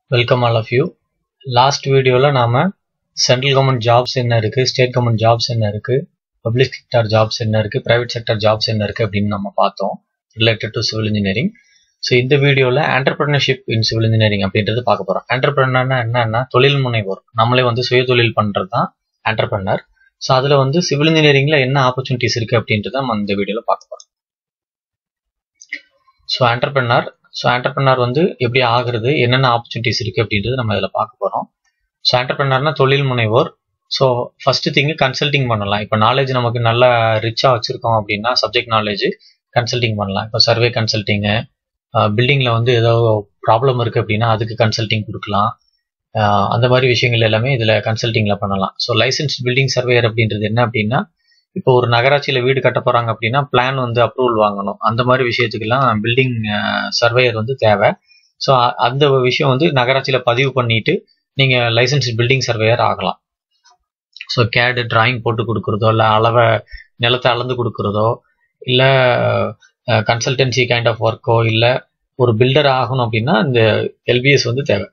welcome all of you last வீடியோவில் நாம் central government jobs என்ன இருக்குது ஸ்டேட் கவர்மெண்ட் ஜாப்ஸ் என்ன இருக்குது பப்ளிக் செக்டர் ஜாப்ஸ் என்ன இருக்குது ப்ரைவேட் செக்டர் ஜாப்ஸ் என்ன இருக்குது அப்படின்னு நம்ம பார்த்தோம் related to civil engineering so இந்த வீடியோவில் ஆண்டர்பிரினர்ஷிப் இன் சிவில் இன்ஜினியரிங் அப்படின்றது பார்க்க போகிறோம் ஆண்டர்பிரினர்னா என்னன்னா தொழில் முனைவோர் நம்மளே வந்து சுய தொழில் பண்ணுறது தான் ஆண்டர்பிரினர் ஸோ அதில் வந்து சிவில் இன்ஜினியரிங்கில் என்ன ஆப்பர்ச்சுனிட்டிஸ் இருக்குது அப்படின்றத நம்ம இந்த வீடியோவில் பார்க்க போகிறோம் ஸோ ஆண்டர்பிரினர் ஸோ ஆண்டர்பிரினர் வந்து எப்படி ஆகுறது என்னென்ன ஆப்பர்ச்சுனிட்டிஸ் இருக்குது அப்படின்றது நம்ம இதில் பார்க்க போகிறோம் ஸோ ஆண்டர்பிரினர்னா தொழில் முனைவோர் ஸோ ஃபஸ்ட்டு திங்கு கன்சல்டிங் பண்ணலாம் இப்போ நாலேஜ் நமக்கு நல்லா ரிச்சாக வச்சுருக்கோம் அப்படின்னா சப்ஜெக்ட் நாலேஜ் கன்சல்டிங் பண்ணலாம் இப்போ சர்வே கன்சல்டிங்கு பில்டிங்கில் வந்து ஏதோ ப்ராப்ளம் இருக்குது அப்படின்னா அதுக்கு கன்சல்டிங் கொடுக்கலாம் அந்த மாதிரி விஷயங்கள் எல்லாமே இதில் கன்சல்டிங்கில் பண்ணலாம் ஸோ லைசன்ஸ் பில்டிங் சர்வேயர் அப்படின்றது என்ன அப்படின்னா இப்போ ஒரு நகராட்சியில் வீடு கட்ட போகிறாங்க அப்படின்னா பிளான் வந்து அப்ரூவல் வாங்கணும் அந்த மாதிரி விஷயத்துக்கெல்லாம் பில்டிங் சர்வேயர் வந்து தேவை ஸோ அந்த விஷயம் வந்து நகராட்சியில் பதிவு பண்ணிட்டு நீங்கள் லைசன்ஸ் பில்டிங் சர்வேயர் ஆகலாம் ஸோ கேடு டிராயிங் போட்டு கொடுக்குறதோ இல்லை அளவை நிலத்தை அளந்து கொடுக்குறதோ இல்லை கன்சல்டன்சி கைண்ட் ஆஃப் ஒர்க்கோ இல்லை ஒரு பில்டர் ஆகணும் அப்படின்னா இந்த எல்பிஎஸ் வந்து தேவை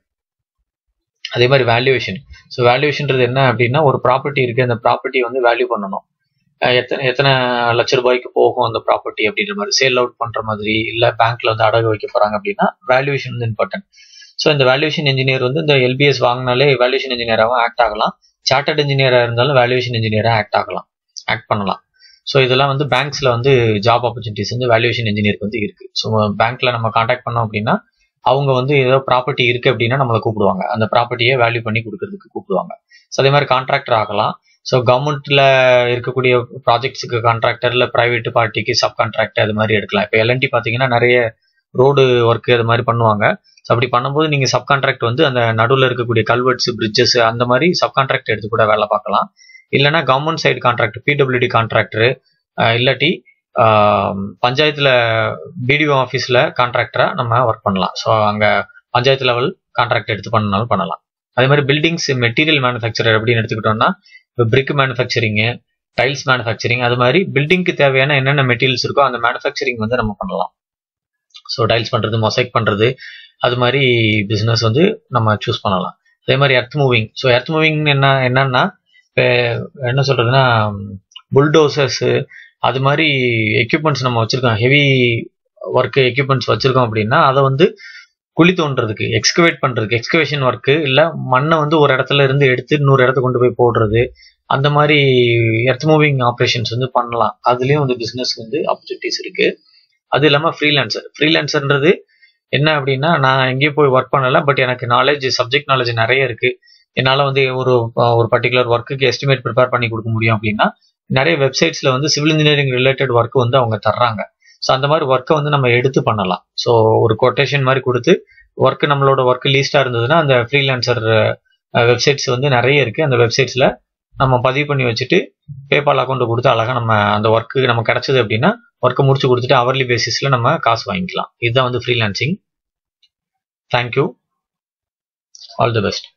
அதே மாதிரி வேல்யூவேஷன் ஸோ வேல்யூவேஷன்றது என்ன அப்படின்னா ஒரு ப்ராப்பர்ட்டி இருக்குது அந்த ப்ராப்பர்ட்டி வந்து வேல்யூ பண்ணணும் எத்தனை எத்தனை லட்ச ரூபாய்க்கு போகும் அந்த ப்ராப்பர்ட்டி அப்படின்ற மாதிரி சேல் அவுட் பண்ணுற மாதிரி இல்லை பேங்க்ல வந்து அடகு வைக்க போகிறாங்க அப்படின்னா வேல்யூவேஷன் வந்து இம்பார்ட்டன்ட் ஸோ இந்த வேல்யூவேஷன் இன்ஜினியர் வந்து இந்த எல்பிஎஸ் வாங்கினாலே வேல்யூவேஷன் இன்ஜினியராகவும் ஆக்ட் ஆகலாம் சார்ட்டர்ட் இன்ஜினியராக இருந்தாலும் வேல்யூவேஷன் இன்ஜினியராக ஆக்ட் ஆகலாம் ஆக்ட் பண்ணலாம் ஸோ இதெல்லாம் வந்து பேங்க்ஸில் வந்து ஜாப் ஆப்பர்ச்சுனிட்டிஸ் வந்து வேல்யூவேஷன் இன்ஜினியருக்கு வந்து இருக்குது ஸோ பேங்க்கில் நம்ம காண்டாக்ட் பண்ணோம் அப்படின்னா அவங்க வந்து ஏதோ ப்ராப்பர்ட்டி இருக்குது அப்படின்னா நம்மளை கூப்பிடுவாங்க அந்த ப்ராப்பர்ட்டியை வேல்யூ பண்ணி கொடுக்கறதுக்கு கூப்பிடுவாங்க ஸோ அதே மாதிரி கான்ட்ராக்டர் ஆகலாம் ஸோ கவர்மெண்ட்ல இருக்கக்கூடிய ப்ராஜெக்ட்ஸுக்கு கான்ட்ராக்டர் இல்லை ப்ரைவேட் பார்ட்டிக்கு சப் கான்ட்ராக்டர் அது மாதிரி எடுக்கலாம் இப்போ எல்என்டி பார்த்தீங்கன்னா நிறைய ரோடு ஒர்க்கு அது மாதிரி பண்ணுவாங்க ஸோ அப்படி பண்ணும்போது நீங்கள் சப் கான்ட்ராக்ட் வந்து அந்த நடுவில் இருக்கக்கூடிய கல்வெட்ஸ் பிரிட்ஜஸ் அந்த மாதிரி சப் கான்ட்ராக்ட் எடுத்து கூட வேலை பார்க்கலாம் இல்லைனா government side contract PWD contractor இல்லாட்டி பஞ்சாயத்தில் பிடிஓ ஆஃபீஸில் கான்ட்ராக்டராக நம்ம ஒர்க் பண்ணலாம் ஸோ அங்கே பஞ்சாயத்து லெவல் கான்ட்ராக்ட் எடுத்து பண்ணாலும் பண்ணலாம் அதே மாதிரி பில்டிங்ஸ் மெட்டீரியல் மேனுஃபேக்சரர் அப்படின்னு எடுத்துக்கிட்டோம்னா இப்போ பிரிக் மேனுஃபேக்சரிங்கு டைல்ஸ் மேனுஃபேக்சரிங் அது மாதிரி பில்டிங்க்கு தேவையான என்னென்ன மெட்டீரியல்ஸ் இருக்கோ அந்த மேனுஃபேக்சரிங் வந்து நம்ம பண்ணலாம் ஸோ டைல்ஸ் பண்ணுறது மொசைக் பண்ணுறது அது மாதிரி பிஸ்னஸ் வந்து நம்ம சூஸ் பண்ணலாம் அதே மாதிரி earth moving so earth moving என்ன என்னன்னா இப்போ என்ன சொல்றதுன்னா புல்டோசர்ஸு அது மாதிரி எக்யூப்மெண்ட்ஸ் நம்ம வச்சுருக்கோம் ஹெவி ஒர்க்கு எக்யூப்மெண்ட்ஸ் வச்சுருக்கோம் அப்படின்னா அதை வந்து குழி தோன்றதுக்கு எக்ஸ்கவேட் பண்ணுறதுக்கு எக்ஸ்கவேஷன் ஒர்க்கு இல்லை மண்ணை வந்து ஒரு இடத்துல இருந்து எடுத்து இன்னொரு இடத்த கொண்டு போய் போடுறது அந்த மாதிரி எர்த் மூவிங் ஆப்ரேஷன்ஸ் வந்து பண்ணலாம் அதுலேயும் வந்து பிஸ்னஸ் வந்து ஆப்பர்ச்சுனிட்டிஸ் இருக்குது அது இல்லாமல் ஃப்ரீலான்சர் ஃப்ரீலான்சர்ன்றது என்ன அப்படின்னா நான் எங்கேயும் போய் ஒர்க் பண்ணலை பட் எனக்கு நாலேஜ் சப்ஜெக்ட் நாலேஜ் நிறைய இருக்குது என்னால் வந்து ஒரு ஒரு பர்டிகுலர் ஒர்க்குக்கு எஸ்டிமேட் ப்ரிப்பேர் பண்ணி கொடுக்க முடியும் அப்படின்னா நிறைய வெப்சைட்ஸில் வந்து சிவில் இன்ஜினியரிங் ரிலேட்டட் ஒர்க் வந்து அவங்க தர்றாங்க ஸோ அந்த மாதிரி ஒர்க்கை வந்து நம்ம எடுத்து பண்ணலாம் ஸோ ஒரு கொட்டேஷன் மாதிரி கொடுத்து ஒர்க் நம்மளோட ஒர்க் லீஸ்டாக இருந்ததுன்னா அந்த ஃப்ரீலான்சர் வெப்சைட்ஸ் வந்து நிறைய இருக்குது அந்த வெப்சைட்ஸில் நம்ம பதிவு பண்ணி வச்சுட்டு பேபால் அக்கௌண்ட் கொடுத்து அழகாக நம்ம அந்த ஒர்க்கு நம்ம கிடச்சது அப்படின்னா ஒர்க்கை முடிச்சு கொடுத்துட்டு அவர்லி பேசிஸில் நம்ம காசு வாங்கிக்கலாம் இதுதான் வந்து freelancing thank you all the best